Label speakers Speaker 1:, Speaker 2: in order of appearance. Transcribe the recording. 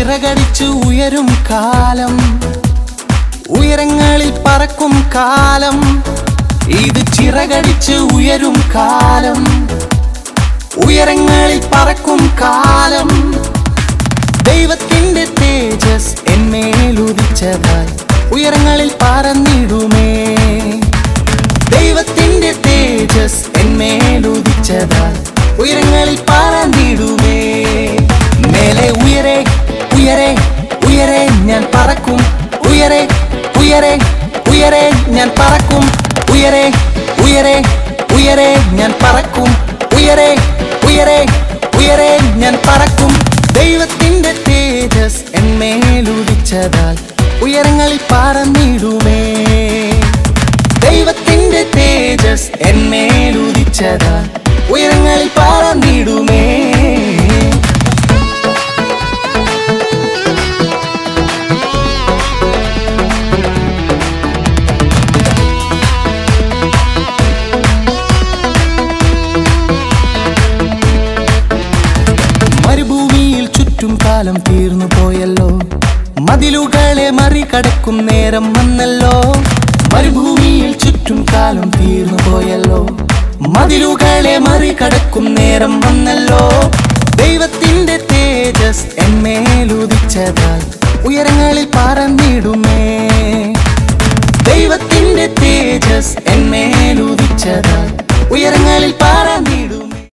Speaker 1: ചിറകടിച്ചു ഉയരും കാലം ഉയരങ്ങളിൽ പറക്കും കാലം ഇത് ചിറകടിച്ച് ഉയരും കാലം ഉയരങ്ങളിൽ പറക്കും കാലം ദൈവത്തിന്റെ തേജസ് എന്മേലുദിച്ചതായി ഉയരങ്ങളിൽ പറന്നിടുമേ ദൈവത്തിന്റെ തേജസ് എന്മേലുദിച്ചതായി ഉയരങ്ങളിൽ പറന്നിടുമേ മേലെ ഉയരെ ഉയരെ ഉയരെ ഞാൻ പറക്കും ഉയരെ ഉയരെ ഉയരെ ഞാൻ പറക്കും ഉയരെ ഉയരെ ഉയരെ ഞാൻ പറക്കും ഉയരെ ഉയരെ ഉയരെ ഞാൻ പറക്കും ദൈവത്തിന്റെ തേജസ് എന്മേലുദിച്ചതാൽ ഉയരങ്ങളിൽ പറന്നിടുമേ ദൈവത്തിന്റെ തേജസ് എന്മേലുദിച്ചതാൽ ഉയരങ്ങളിൽ പറന്നിടുമേ മരുഭൂമിയിൽ ചുറ്റും കാലം തീർന്നു പോയല്ലോ മതിലുകളെ മറികടക്കും നേരം വന്നല്ലോ മരുഭൂമിയിൽ ചുറ്റും കാലം തീർന്നു പോയല്ലോ മതിലുകളെ മറികടക്കും നേരം വന്നല്ലോ ദൈവത്തിന്റെ തേജസ് എന്മേലുദിച്ചതാൽ ഉയരങ്ങളിൽ പറന്നിടുമേ ദൈവത്തിന്റെ തേജസ് എന്മേലുദിച്ചതാൽ